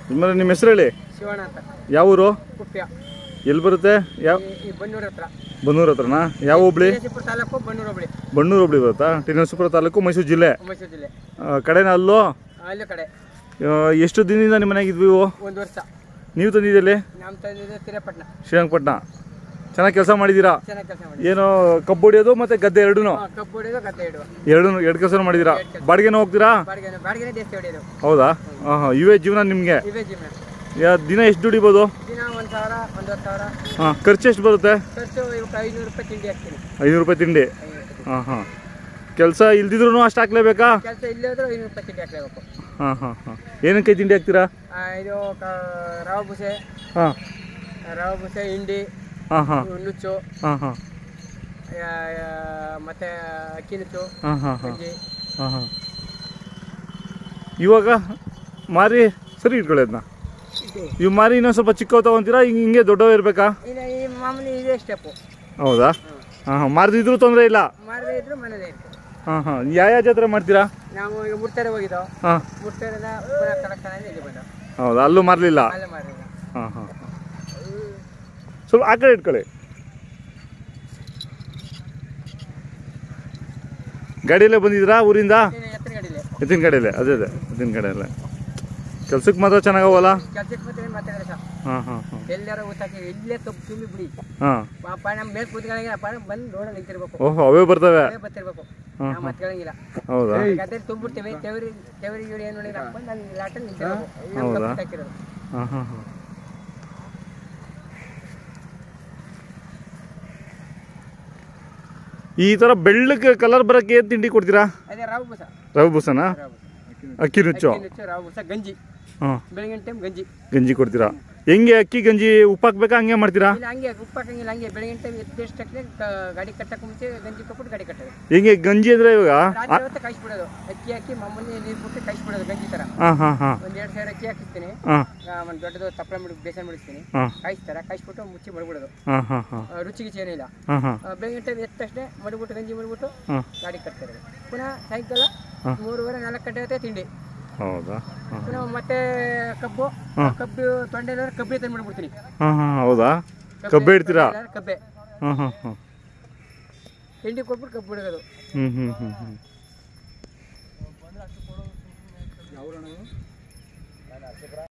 ಯಜಮಾನ್ರೆ ನಿಮ್ಮ ಹೆಸರು ಹೇಳಿ ಶಿವಣ್ಣ ಅಂತ ಯಾವ ಊರು ಕುಪ್ಯ ಎಲ್ಲಿ ಬರುತ್ತೆ ಯಾವ ಈ- ಈ ಬನ್ನೂರ ಹತ್ರ ಬನ್ನೂರು ಹತ್ರನಾ ಯಾವ ಹೋಬ್ಳಿ ಕೇಶಿಪುರ ತಾಲೂಕು ಬನ್ನೂರು ಹೋಬಳಿ ಬಣ್ಣೂರು ಹೋಬ್ಳಿ ಬರುತ್ತಾ ಟಿನರಸೀಪುರ ತಾಲೂಕು ಮೈಸೂರು ಜಿಲ್ಲೆ ಮೈಸೂರು ಜಿಲ್ಲೆ ಆ, ಕಡೆನ ಅಲ್ಲೋ ಅಲ್ಲಿ ಕಡೆ ಆ, ಎಷ್ಟು ದಿನದಿಂದ ನಿಮ್ಮ ಮನೆಯಾಗಿದ್ವಿ ಇವು ಒಂದು ವರ್ಷ ನೀವು ತಂದಿದ್ದಲ್ಲಿ ನಮ್ಮ ತಂದಿದ್ದು ತಿರಪಟ್ನ ಶ್ರೀರಂಗಪಟ್ಟಣ ಚೆನ್ನಾಗಿ ಕೆಲಸ ಮಾಡಿದ್ದೀರಾ ಚೆನ್ನಾಗಿ ಕೆಲಸ ಮಾಡಿ ಏನು ಕಬ್ಬು ಹೊಡಿಯೋದು ಮತ್ತೆ ಗದ್ದೆ ಎರಡೂ ಹಾ, ಕಬ್ಬು ಹೊಡೆಯೋದು ಗದ್ದೆ ಇಡುವ ಎರಡೂ ಎರಡು ಕೆಲಸ ಮಾಡಿದ್ದೀರಾ ಬಾಡಿಗೆನ ಹೋಗ್ತೀರಾ ಬಾಡಿಗೆ ಬಾಡಿಗೆನೇ ಜಾಸ್ತಿ ಹೊಡೆಯೋದು ಹೌದಾ ಹಾಂ ಹಾಂ ಇವೇ ಜೀವನ ನಿಮಗೆ ಇವೇ ಜೀವನ ಯಾ ದಿನ ಎಷ್ಟು ದುಡಿಬೋದು ದಿನ ಒಂದು ಸಾವಿರ ಒಂದೂವರೆ ಸಾವಿರ ಹಾಂ ಖರ್ಚು ಎಷ್ಟು ಬರುತ್ತೆ ಖರ್ಚು ಇವಕ್ಕೆ ಐನೂರು ರೂಪಾಯಿ ತಿಂಡಿ ಹಾಕ್ತೀನಿ ಐನೂರು ರೂಪಾಯಿ ತಿಂಡಿ ಹಾಂ ಹಾಂ ಕೆಲಸ ಇಲ್ದಿದ್ರು ಅಷ್ಟು ಹಾಕ್ಲೇಬೇಕಾ ಕೆಲಸ ಇಲ್ಲೇ ಹೋದ್ರೆ ಐನೂರು ರೂಪಾಯಿ ತಿಂಡಿ ಹಾಕ್ಲೇಬೇಕು ಹಾಂ ಹಾಂ ಹಾಂ ಏನಕ್ಕೆ ತಿಂಡಿ ಹಾಕ್ತೀರಾ ಆ, ಇದು ಕ- ರವೆ ಬುಸೆ ಹಾಂ ರವೆ ಬುಸೆ ಹಿಂಡಿ ಹಾಂ ಹಾಂ ನುಚ್ಚು ಹಾಂ ಹಾಂ ಆ, ಆ, ಮತ್ತೆ ಅಕ್ಕಿ ನುಚ್ಚು ಹಾಂ ಹಾಂ ಹಾಂ ಗಂಜಿ ಹಾಂ ಹಾಂ ಇವಾಗ ಮಾರಿ ಸರಿ ಇಟ್ಕೊಳ್ಳಿ ಅದನ್ನ ಇದು ಇವು ಮಾರಿ ಇನ್ನೊಂದು ಸ್ವಲ್ಪ ಚಿಕ್ಕವು ತಗೊಂತೀರಾ ಹಿಂಗೆ ಹಿಂಗೆ ದೊಡ್ಡವು ಇರಬೇಕಾ ಇನ್ನು ಈ ಮಾಮೂಲಿ ಇದೇ ಸ್ಟೆಪ್ಪು ಹೌದಾ ಹಾಂ ಹಾಂ ಮಾರದಿದ್ರೂ ತೊಂದರೆ ಇಲ್ಲ ಮಾಡದೇ ಇದ್ರು ಮನೇಲೇ ಇತ್ತು ಹಾಂ ಹಾಂ ಯಾವ ಯಾವ ಜಾತ್ರೆ ಮಾಡ್ತೀರಾ ನಾವು ಈಗ ಮುಡ್ತಾರೆ ಹೋಗಿದ್ದೋ ಹಾಂ ಮುಡ್ತಾರದ ಪುನಃ ಕಲೆಕ್ಷನ್ ಆಗಿ ಇಲ್ಲಿ ಬಂದ ಹೌದಾ ಅಲ್ಲೂ ಮಾರಲಿಲ್ಲ ಅಲ್ಲೇ ಮಾಡಿದ ಹಾಂ ಹಾಂ ಸ್ವಲ್ಪ ಆ ಕಡೆ ಇಟ್ಕೊಳ್ಳಿ ಗಾಡಿಯಲ್ಲೇ ಬಂದಿದ್ದೀರಾ ಊರಿಂದ ಇನ್ನು ಎತ್ತಿನ ಗಾಡಿಲೆ ಎತ್ತಿನ ಕಡೆಯಲ್ಲೇ ಅದೇ ಅದೇ ಎತ್ತಿನ ಕಡೆಯಲ್ಲೇ ಕೆಲ್ಸಕ್ಕೆ ಮಾತ್ರ ಚೆನ್ನಾಗವಲ್ಲ ಕೆಲ್ಸಕ್ಕೆ ಮತ್ತೆ ಮಾತಾಡಿದ್ರೆ ಸಹ ಹಾಂ ಹಾಂ ಹಾಂ ಎಲ್ಲಾರ ಊಟಕ್ಕೆ ಇಲ್ಲೇ ಕಬ್ಬು ತುಂಬಿ ಬಿಡಿ ಹಾಂ ಪಾಪ ನಮ್ಮ ಮೇಲೆ ಕೂತ್ಕೊಳ್ಳಂಗಿಲ್ಲ ಅಪ್ಪ ಬಂದು ನೋಡ ನಿಂತಿರ್ಬೇಕು ಓಹೋ ಅವೇ ಬರ್ತವೆ ಅವೇ ಬರ್ತಿರ್ಬೇಕು ಹಾಂ ನಾವು ಮಾತ್ಕೊಳ್ಳಂಗಿಲ್ಲ ಹೌದಾ ಗದ್ದೆ ತುಂಬಿಡ್ತೀವಿ ತೆವರಿ ತೆವರಿ ಗಿವರಿ ಏನು ನೋಡಿದ್ರೆ ಬಂದು ಅಲ್ಲಿ ಲಾಟಲ್ಲಿ ನಿಂತಿರ್ಬೇಕು ನಮ್ಮ ಹೌದಾ? ಕಬ್ಬು ಹಾಕಿರೋದು ಹಾಂ ಹಾಂ ಹಾಂ ಈ ಥರ ಬೆಳ್ಳಕ್ಕೆ ಕಲರ್ ಬರೋಕ್ಕೆ ಏನು ತಿಂಡಿ ಕೊಡ್ತೀರಾ ಅದೇ ರಾವು ಬಸ ರವೆ ಬೂಸನಾ ರಾವು ಅಕ್ಕಿ ನುಚ್ಚು ನುಚ್ಚು ರಾವು ಬಸ ಗಂಜಿ ಹಾಂ ಬೆಳಗಿನ ಟೈಮ್ ಗಂಜಿ ಗಂಜಿ ಕೊಡ್ತೀರಾ ಹೆಂಗೆ ಅಕ್ಕಿ ಗಂಜಿ ಉಪ್ಪು ಹಾಕ್ಬೇಕಾ ಹಂಗೆ ಮಾಡ್ತೀರಾ ಇಲ್ಲ ಹಂಗೆ ಉಪ್ಪು ಹಾಕಂಗಿಲ್ಲ ಹಂಗೆ ಬೆಳಗಿನ ಟೈಮ್ ಎದ್ದಷ್ಟಕ್ಕೆ ಗಾಡಿ ಕಟ್ಟಕ್ಕೆ ಮುಂಚೆ ಗಂಜಿ ಕೊಟ್ಬಿಟ್ಟು ಗಾಡಿ ಕಟ್ಟೋದು ಹೆಂಗೆ ಗಂಜಿ ಅಂದರೆ ಇವಾಗ ರಾತ್ರಿ ಹೊತ್ತು ಕಾಯಿಸ್ಬಿಡೋದು ಅಕ್ಕಿ ಹಾಕಿ ಮಾಮೂಲಿ ನೀರು ಬಿಟ್ಟು ಕಾಯಿಸ್ಬಿಡೋದು ಗಂಜಿ ಥರ ಹಾಂ ಹಾಂ ಹಾಂ ಒಂದು ಎರಡು ಸಾವಿರ ಅಕ್ಕಿ ಹಾಕಿಸ್ತೀನಿ ಹಾಂ ಒಂದು ದೊಡ್ಡದು ತಪ್ಪಲ ಮಾಡಿ ಬೇಸನ್ ಮಾಡಿಸ್ತೀನಿ ಹಾಂ ಕಾಯಿಸ್ತಾರೆ ಕಾಯಿಸ್ಬಿಟ್ಟು ಮುಚ್ಚಿ ಮಡ್ಬಿಡೋದು ಹಾಂ ಹಾಂ ಹಾಂ ಆ, ರುಚಿಗೆ ಏನಿಲ್ಲ ಹಾಂ ಹಾಂ ಬೆಳಗಿನ ಟೈಮ್ ಎದ್ದ ತಕ್ಷಣ ಮಡ್ಬಿಟ್ಟು ಗಂಜಿ ಮಾಡ್ಬಿಟ್ಟು ಹಾಂ ಗಾಡಿ ಕಟ್ತಾರೆ ಪುನಃ ಸಾಯಂಕಾಲ ಮೂರುವರೆ ನಾಲ್ಕು ಗಂಟೆ ಹೊತ್ತೆ ತಿಂಡಿ ಹೌದಾ ಹಾಂ ಪುನಃ ಮತ್ತೆ ಕಬ್ಬು ಕಬ್ಬು ತೊಂಡೆ ಕಬ್ಬೆ ತಂದು ಮಾಡ್ಬಿಡ್ತೀನಿ ಹಾಂ ಹಾಂ ಹೌದಾ ಕಬ್ಬೆ ಇಡ್ತೀರಾ ಕಬ್ಬೆ ಹಾಂ ಹಾಂ ಹಾಂ ತಿಂಡಿ ಕೊಟ್ಬಿಟ್ಟು ಕಬ್ಬು ಬಿಡೋದು ಹ್ಞೂ ಹ್ಞೂ ಹ್ಞೂ ಹ್ಞೂ